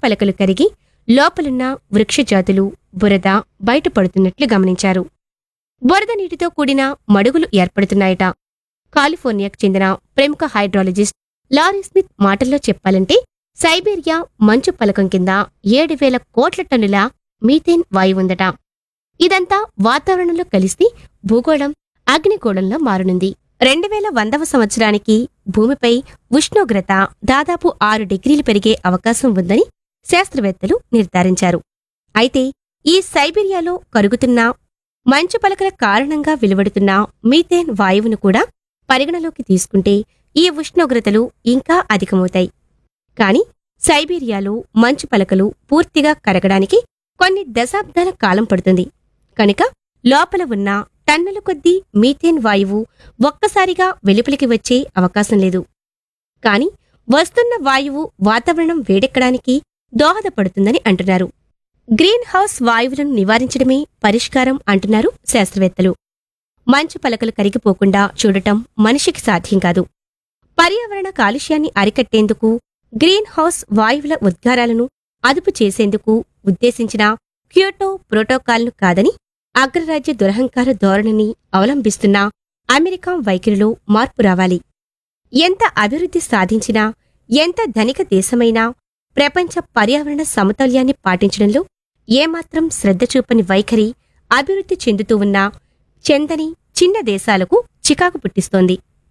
పలకలు కరిగి లోపలున్న వృక్షజాతులు బురద బయటపడుతున్నట్లు గమనించారు బురద నీటితో కూడిన మడుగులు ఏర్పడుతున్నాయట కాలిఫోర్నియాకు చెందిన ప్రముఖ హైడ్రాలజిస్ట్ లారీ స్మిత్ మాటల్లో చెప్పాలంటే సైబీరియా మంచు పలకం కింద ఏడు వేల కోట్ల టన్నుల మీథేన్ వాయువు ఉందట ఇదంతా వాతావరణంలో కలిసి భూగోళం అగ్నిగోళంలో మారనుంది రెండు వేల వందవ సంవత్సరానికి భూమిపై ఉష్ణోగ్రత దాదాపు ఆరు డిగ్రీలు పెరిగే అవకాశం ఉందని శాస్త్రవేత్తలు నిర్ధారించారు అయితే ఈ సైబీరియాలో కరుగుతున్న మంచు పలకల కారణంగా వెలువడుతున్న మీథేన్ వాయువును కూడా పరిగణలోకి తీసుకుంటే ఈ ఉష్ణోగ్రతలు ఇంకా అధికమవుతాయి కాని సైబీరియాలో మంచు పలకలు పూర్తిగా కరగడానికి కొన్ని దశాబ్దాల కాలం పడుతుంది కనుక లోపల ఉన్న టన్నుల కొద్దీ మీథేన్ వాయువు ఒక్కసారిగా వెలుపలికి వచ్చే అవకాశం లేదు కాని వస్తున్న వాయువు వాతావరణం వేడెక్కడానికి దోహదపడుతుందని అంటున్నారు గ్రీన్ హౌస్ వాయువులను నివారించడమే పరిష్కారం అంటున్నారు శాస్త్రవేత్తలు మంచు పలకలు కరిగిపోకుండా చూడటం మనిషికి సాధ్యం కాదు పర్యావరణ కాలుష్యాన్ని అరికట్టేందుకు గ్రీన్ హౌస్ వాయువుల ఉద్గారాలను అదుపు చేసేందుకు ఉద్దేశించిన క్యోటో ప్రోటోకాల్ను కాదని అగ్రరాజ్య దురహంకార ధోరణిని అవలంబిస్తున్న అమెరికా వైఖరిలో మార్పు రావాలి ఎంత అభివృద్ధి సాధించినా ఎంత ధనిక దేశమైనా ప్రపంచ పర్యావరణ సమతౌల్యాన్ని పాటించడంలో ఏమాత్రం శ్రద్ధ చూపని వైఖరి అభివృద్ధి చెందుతూ ఉన్న చెందని చిన్న దేశాలకు చికాకు పుట్టిస్తోంది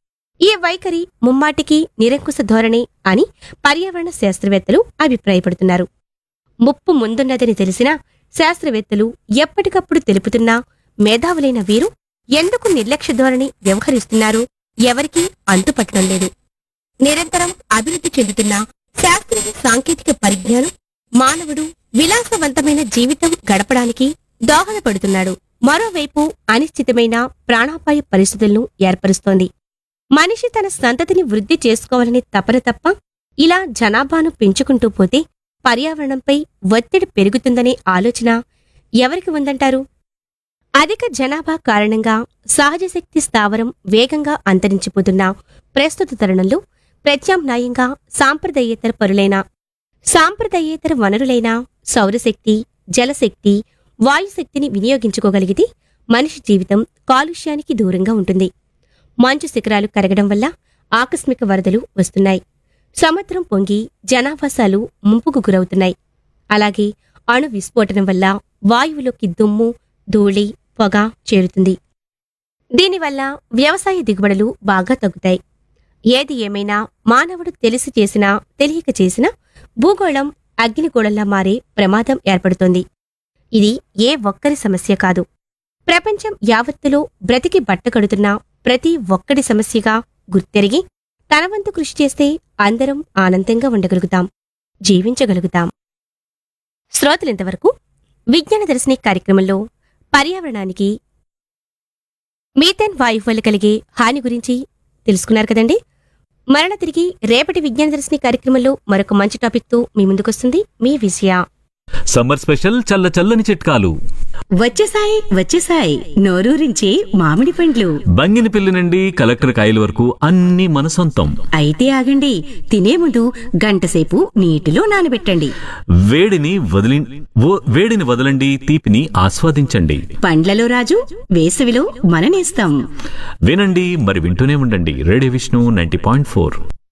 ఈ వైఖరి ముమ్మాటికి నిరంకుశ ధోరణి అని పర్యావరణ శాస్త్రవేత్తలు అభిప్రాయపడుతున్నారు ముప్పు ముందున్నదని తెలిసినా శాస్త్రవేత్తలు ఎప్పటికప్పుడు తెలుపుతున్నా మేధావులైన వీరు ఎందుకు నిర్లక్ష్య ధోరణి వ్యవహరిస్తున్నారు ఎవరికీ అంతుపట్టడం లేదు నిరంతరం అభివృద్ధి చెందుతున్న శాస్త్రీయ సాంకేతిక పరిజ్ఞానం మానవుడు విలాసవంతమైన జీవితం గడపడానికి దోహదపడుతున్నాడు మరోవైపు అనిశ్చితమైన ప్రాణాపాయ పరిస్థితులను ఏర్పరుస్తోంది మనిషి తన సంతతిని వృద్ధి చేసుకోవాలని తపన తప్ప ఇలా జనాభాను పెంచుకుంటూ పోతే పర్యావరణంపై ఒత్తిడి పెరుగుతుందనే ఆలోచన ఎవరికి ఉందంటారు అధిక జనాభా కారణంగా సహజ శక్తి స్థావరం వేగంగా అంతరించిపోతున్న ప్రస్తుత తరుణంలో ప్రత్యామ్నాయంగా సాంప్రదాయేతర పరులైన సాంప్రదాయేతర వనరులైన సౌరశక్తి జలశక్తి వాయుశక్తిని వినియోగించుకోగలిగితే మనిషి జీవితం కాలుష్యానికి దూరంగా ఉంటుంది మంచు శిఖరాలు కరగడం వల్ల ఆకస్మిక వరదలు వస్తున్నాయి సముద్రం పొంగి జనావాసాలు ముంపుకు గురవుతున్నాయి అలాగే అణు విస్ఫోటనం వల్ల వాయువులోకి దుమ్ము ధూళి పొగ చేరుతుంది దీనివల్ల వ్యవసాయ దిగుబడులు బాగా తగ్గుతాయి ఏది ఏమైనా మానవుడు తెలిసి చేసినా తెలియక చేసినా భూగోళం అగ్నిగోళంలా మారే ప్రమాదం ఏర్పడుతోంది ఇది ఏ ఒక్కరి సమస్య కాదు ప్రపంచం యావత్తులో బ్రతికి బట్టకడుతున్న ప్రతి ఒక్కడి సమస్యగా గుర్తెరిగి తన వంతు కృషి చేస్తే అందరం ఆనందంగా ఉండగలుగుతాం జీవించగలుగుతాం శ్రోతలింతవరకు విజ్ఞాన దర్శిని కార్యక్రమంలో పర్యావరణానికి మీథేన్ వాయువు వల్ల కలిగే హాని గురించి తెలుసుకున్నారు కదండి మరణ తిరిగి రేపటి విజ్ఞాన దర్శిని కార్యక్రమంలో మరొక మంచి టాపిక్తో మీ ముందుకొస్తుంది మీ విజయ సమ్మర్ స్పెషల్ చల్ల చల్లని చిట్కాలు వచ్చేసాయి వచ్చేసాయి నోరూరించే మామిడి పండ్లు బంగిని పిల్లి నుండి కలెక్టర్ కాయల వరకు అన్ని మన సొంతం అయితే ఆగండి తినే ముందు గంటసేపు నీటిలో నానబెట్టండి వేడిని వదిలి ఓ- వేడిని వదలండి తీపిని ఆస్వాదించండి పండ్లలో రాజు వేసవిలో మననేస్తాం వినండి మరి వింటూనే ఉండండి radio Vishnu ninety point four